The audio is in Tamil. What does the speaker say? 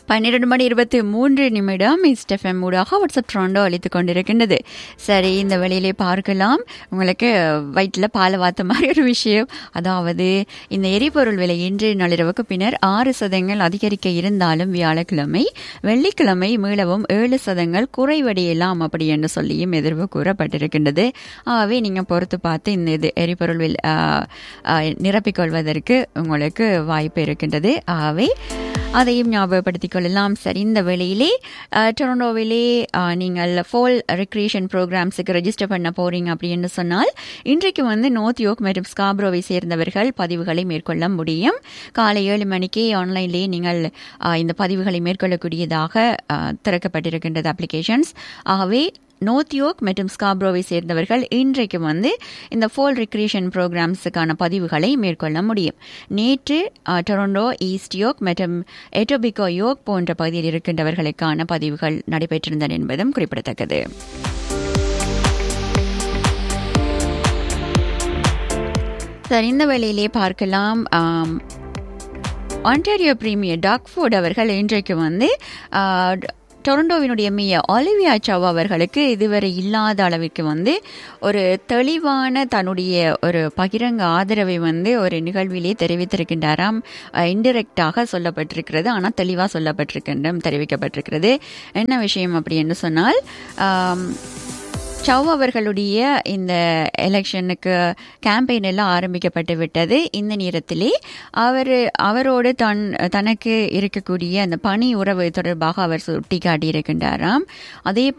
பன்னிரண்டு மணி இருபத்தி மூன்று நிமிடம் இஸ்டெஃப்எம் ஊடாக வாட்ஸ்அப் ட்ராண்டோ அளித்து கொண்டிருக்கின்றது சரி இந்த வழியிலே பார்க்கலாம் உங்களுக்கு வயிற்றில் பால் வாத்த மாதிரி ஒரு விஷயம் அதாவது இந்த எரிபொருள் விலை இன்று நள்ளிரவுக்கு பின்னர் ஆறு சதங்கள் அதிகரிக்க இருந்தாலும் வியாழக்கிழமை வெள்ளிக்கிழமை மீளவும் ஏழு சதங்கள் குறைவடையலாம் அப்படி என்று சொல்லியும் எதிர்வு கூறப்பட்டிருக்கின்றது ஆகவே நீங்கள் பொறுத்து பார்த்து இந்த இது எரிபொருள் வில் நிரப்பிக்கொள்வதற்கு உங்களுக்கு வாய்ப்பு இருக்கின்றது ஆகவே அதையும் ஞாபகப்படுத்திக் கொள்ளலாம் சரி இந்த வேளையிலே டொரண்டோவிலே நீங்கள் ஃபோல் ரெக்ரியேஷன் ப்ரோக்ராம்ஸுக்கு ரெஜிஸ்டர் பண்ண போறீங்க அப்படின்னு சொன்னால் இன்றைக்கு வந்து நோர்த் யோக் மற்றும் ஸ்காப்ரோவை சேர்ந்தவர்கள் பதிவுகளை மேற்கொள்ள முடியும் காலை ஏழு மணிக்கே ஆன்லைன்லேயே நீங்கள் இந்த பதிவுகளை மேற்கொள்ளக்கூடியதாக திறக்கப்பட்டிருக்கின்றது அப்ளிகேஷன்ஸ் ஆகவே நோர்த் யோக் மற்றும் ஸ்காப்ரோவை சேர்ந்தவர்கள் இன்றைக்கு வந்து இந்த ஃபோல் ரிக்ரியேஷன் ப்ரோக்ராம்ஸுக்கான பதிவுகளை மேற்கொள்ள முடியும் நேற்று டொரண்டோ ஈஸ்ட் யோக் மற்றும் எட்டோபிகோ யோக் போன்ற பகுதியில் இருக்கின்றவர்களுக்கான பதிவுகள் நடைபெற்றிருந்தன என்பதும் குறிப்பிடத்தக்கது சரி இந்த வேளையிலே பார்க்கலாம் ஆன்டாரியோ பிரீமியர் டாக்ஃபோர்ட் அவர்கள் இன்றைக்கு வந்து டொரண்டோவினுடைய மிய ஒலிவியா சவ் அவர்களுக்கு இதுவரை இல்லாத அளவிற்கு வந்து ஒரு தெளிவான தன்னுடைய ஒரு பகிரங்க ஆதரவை வந்து ஒரு நிகழ்விலே தெரிவித்திருக்கின்றாராம் இன்டிரெக்டாக சொல்லப்பட்டிருக்கிறது ஆனால் தெளிவாக சொல்லப்பட்டிருக்கின்றும் தெரிவிக்கப்பட்டிருக்கிறது என்ன விஷயம் அப்படி என்று சொன்னால் சவ் அவர்களுடைய இந்த எலெக்ஷனுக்கு கேம்பெயின் எல்லாம் ஆரம்பிக்கப்பட்டு விட்டது இந்த நேரத்திலே அவர் அவரோடு தன் தனக்கு இருக்கக்கூடிய அந்த பணி உறவு தொடர்பாக அவர் சுட்டி காட்டியிருக்கின்றாராம் அதே